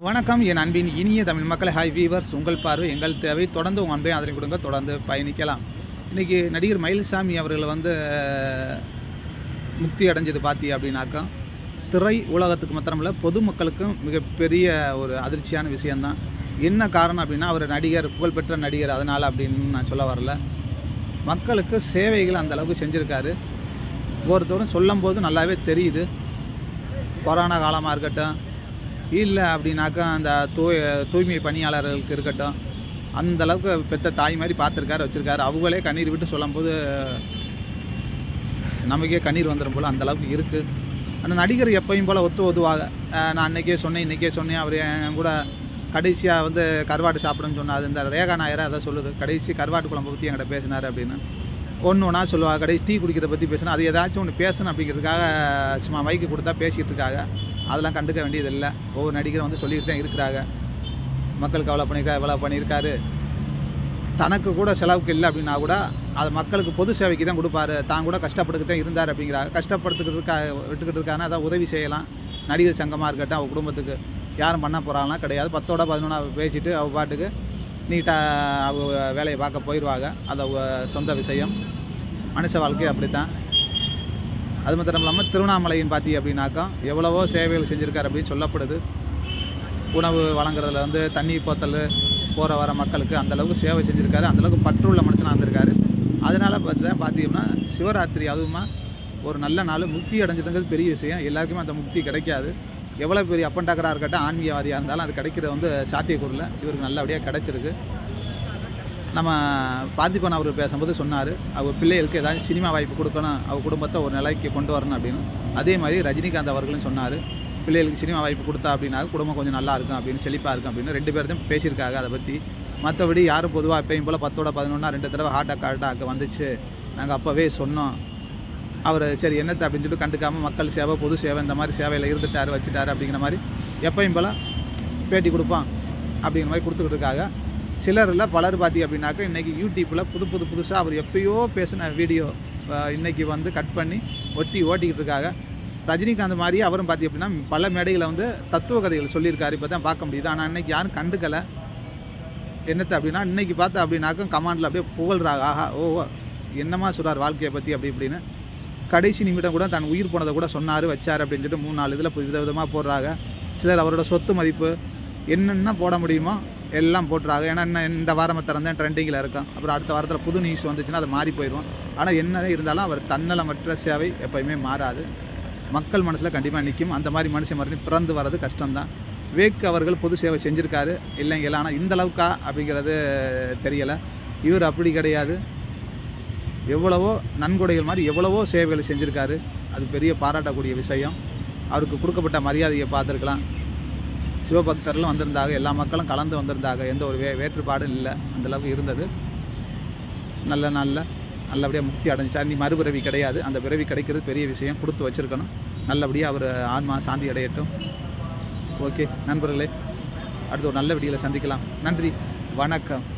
வணக்கம் என் அன்பின் இனிய தமிழ் மக்களை ஹாய் வீவர்ஸ் உங்கள் பார்வை எங்கள் தேவை தொடர்ந்து உங்கள் அன்பை ஆதரவு கொடுங்க தொடர்ந்து பயணிக்கலாம் இன்றைக்கி நடிகர் மயில்சாமி அவர்கள் வந்து அஹ், முக்தி அடைஞ்சது பார்த்தி அப்படின்னாக்கா திரை உலகத்துக்கு மாத்திரமில்ல பொதுமக்களுக்கும் மிகப்பெரிய ஒரு அதிர்ச்சியான விஷயந்தான் என்ன காரணம் அப்படின்னா அவர் நடிகர் புகழ்பெற்ற நடிகர் அதனால் அப்படின்னு நான் சொல்ல வரல மக்களுக்கு சேவைகள் அந்த அளவுக்கு செஞ்சுருக்காரு ஒவ்வொருத்தரும் சொல்லும்போது நல்லாவே தெரியுது கொரோனா காலமாக இருக்கட்டும் இல்லை அப்படின்னாக்கா அந்த தூய் தூய்மை பணியாளர்களுக்கு இருக்கட்டும் அந்த அளவுக்கு பெத்த தாய் மாதிரி பார்த்துருக்காரு வச்சுருக்காரு அவங்களே கண்ணீர் விட்டு சொல்லும்போது நமக்கே கண்ணீர் வந்துடும் போல் அந்த அளவுக்கு இருக்குது அந்த நடிகர் எப்பயும் போல் ஒத்து ஒதுவாக அஹ் நான் அன்னைக்கே சொன்னேன் இன்றைக்கே சொன்னேன் அவர் என் கூட கடைசியாக வந்து கருவாடு சாப்பிடுன்னு சொன்னார் இந்த ரேகா நாயரை அதை சொல்லுது கடைசி கருவாட்டு குழம்பு பற்றி என்கிட்ட பேசினார் அப்படின்னு ஒன்று ஒன்றா சொல்லுவாங்க கடைசி டீ குடிக்கிறத பற்றி பேசினா அது ஏதாச்சும் ஒன்று பேசணும் அப்படிங்கிறதுக்காக சும்மா மைக்கு கொடுத்தா பேசிகிட்டு இருக்காங்க அதெல்லாம் கண்டுக்க வேண்டியதில்லை ஒவ்வொரு நடிகரும் வந்து சொல்லிட்டு தான் இருக்கிறாங்க மக்களுக்கு அவ்வளோ பண்ணியிருக்காரு இவ்வளோ பண்ணியிருக்காரு தனக்கு கூட செலவுக்கு இல்லை அப்படின்னா கூட அது மக்களுக்கு பொது சேவைக்கு தான் கொடுப்பாரு தான் கூட கஷ்டப்பட்டுக்கிட்டு தான் இருந்தார் அப்படிங்கிறாங்க கஷ்டப்படுத்துக்கிட்டு இருக்கா விட்டுக்கிட்டு இருக்காருன்னா அதான் உதவி செய்யலாம் நடிகர் சங்கமாக இருக்கட்டும் அவ குடும்பத்துக்கு யாரும் பண்ண போகிறாங்கன்னா கிடையாது பத்தோட பதினொன்றா பேசிட்டு அவ பாட்டுக்கு நீட்டாக அவ வேலையை பார்க்க போயிடுவாங்க அது அவ சொந்த விஷயம் மனுஷ வாழ்க்கை அப்படித்தான் அது மாத்திரம் இல்லாமல் திருவண்ணாமலையின் பார்த்தி அப்படின்னாக்கா எவ்வளவோ சேவைகள் செஞ்சுருக்காரு அப்படின்னு சொல்லப்படுது உணவு வழங்குறதுல வந்து தண்ணி போத்தல் போகிற வர மக்களுக்கு அந்த அளவுக்கு சேவை செஞ்சுருக்காரு அந்த அளவுக்கு பற்றுள்ள மனுஷனாக இருந்திருக்காரு அதனால் பார்த்து பார்த்தீங்கன்னா சிவராத்திரி அதுவுமா ஒரு நல்ல நாள் முக்தி அடைஞ்சதுங்கிறது பெரிய விஷயம் எல்லாருக்குமே அந்த முக்தி கிடைக்காது எவ்வளோ பெரிய அப்பண்டாக்கராக இருக்கட்டும் ஆன்மீகவாதியாக இருந்தாலும் அது கிடைக்கிறது வந்து சாத்தியக்கூறில் இவருக்கு நல்லபடியாக கிடைச்சிருக்கு நம்ம பார்த்திபன் அவர் பேசும்போது சொன்னார் அவர் பிள்ளைகளுக்கு ஏதாவது சினிமா வாய்ப்பு கொடுக்கணும் அவர் குடும்பத்தை ஒரு நிலைக்கு கொண்டு வரணும் அப்படின்னு அதே மாதிரி ரஜினிகாந்த் அவர்களும் சொன்னார் பிள்ளைகளுக்கு சினிமா வாய்ப்பு கொடுத்தா அப்படின்னா குடும்பம் கொஞ்சம் நல்லா இருக்கும் அப்படின்னு செழிப்பாக இருக்கும் அப்படின்னு ரெண்டு பேர்த்தையும் பேசியிருக்காங்க அதை பற்றி மற்றபடி யாரும் பொதுவாக எப்பயும் போல் பத்தோட பதினொன்றா ரெண்டு தடவை ஹார்ட் அட்டாக் ஹார்ட் அட்டாக் வந்துச்சு நாங்கள் அப்போவே சொன்னோம் அவர் சரி என்னத்தை அப்படின்னு சொல்லிட்டு கண்டுக்காமல் மக்கள் சேவை பொது சேவை இந்த மாதிரி சேவையில் இருந்துட்டார் வச்சுட்டாரு அப்படிங்கிற மாதிரி எப்பயும் போல் பேட்டி கொடுப்பான் அப்படிங்கிற மாதிரி கொடுத்துக்கிட்டு இருக்காங்க சிலரில் பலர் பார்த்தி அப்படின்னாக்கா இன்றைக்கி யூடியூப்பில் புது புது புதுசாக அவர் எப்பயோ பேசின வீடியோ இன்றைக்கி வந்து கட் பண்ணி ஒட்டி ஓட்டிக்கிட்டு இருக்காங்க ரஜினிகாந்த் மாதிரி அவரும் பார்த்தி அப்படின்னா பல மேடைகளை வந்து தத்துவ கதைகள் சொல்லியிருக்காரு இப்போ தான் பார்க்க முடியுது ஆனால் இன்னைக்கு யாரும் கண்டுக்கலை என்னத்தை அப்படின்னா இன்னைக்கு பார்த்தா அப்படின்னாக்கும் கமாண்டில் அப்படியே புகழ்றாங்க ஆஹா ஓ ஓ, என்னமா சொல்கிறார் வாழ்க்கையை பற்றி அப்படி இப்படின்னு கடைசி நிமிடம் கூட தன் உயிர் போனதை கூட சொன்னார் வச்சார் அப்படின்னு சொல்லிட்டு மூணு நாலு இதில் வித விதமாக போடுறாங்க சிலர் அவரோட சொத்து மதிப்பு என்னென்ன போட முடியுமோ எல்லாம் போட்டுறாங்க ஏன்னா என்ன இந்த வாரம் திறந்தேன் ட்ரெண்டிங்கில் இருக்கும் அப்புறம் அடுத்த வாரத்தில் புது நியூஸ் வந்துச்சுன்னா அது மாறி போயிடும் ஆனால் என்ன இருந்தாலும் அவர் தன்னலமற்ற சேவை எப்பயுமே மாறாது மக்கள் மனசில் கண்டிப்பாக நிற்கும் அந்த மாதிரி மனுஷன் மறுபடியும் பிறந்து வர்றது கஷ்டம்தான் விவேக் அவர்கள் பொது சேவை செஞ்சுருக்காரு இல்லைங்களா ஆனால் இந்த அளவுக்கா அப்படிங்கிறது தெரியலை இவர் அப்படி கிடையாது எவ்வளவோ நன்கொடைகள் மாதிரி எவ்வளவோ சேவைகளை செஞ்சுருக்காரு அது பெரிய பாராட்டக்கூடிய விஷயம் அவருக்கு கொடுக்கப்பட்ட மரியாதையை பார்த்துருக்கலாம் சிவபக்தர்களும் வந்திருந்தாங்க எல்லா மக்களும் கலந்து வந்திருந்தாங்க எந்த ஒரு வே வேற்றுப்பாடும் இல்லை அந்த அளவுக்கு இருந்தது நல்ல நாளில் நல்லபடியாக முக்தி அடைஞ்சிட்டார் நீ மறுபிறவி கிடையாது அந்த பிறவி கிடைக்கிறது பெரிய விஷயம் கொடுத்து வச்சுருக்கணும் நல்லபடியாக அவர் ஆன்மா சாந்தி அடையட்டும் ஓகே நண்பர்களே அடுத்து ஒரு நல்ல வீடியோவில் சந்திக்கலாம் நன்றி வணக்கம்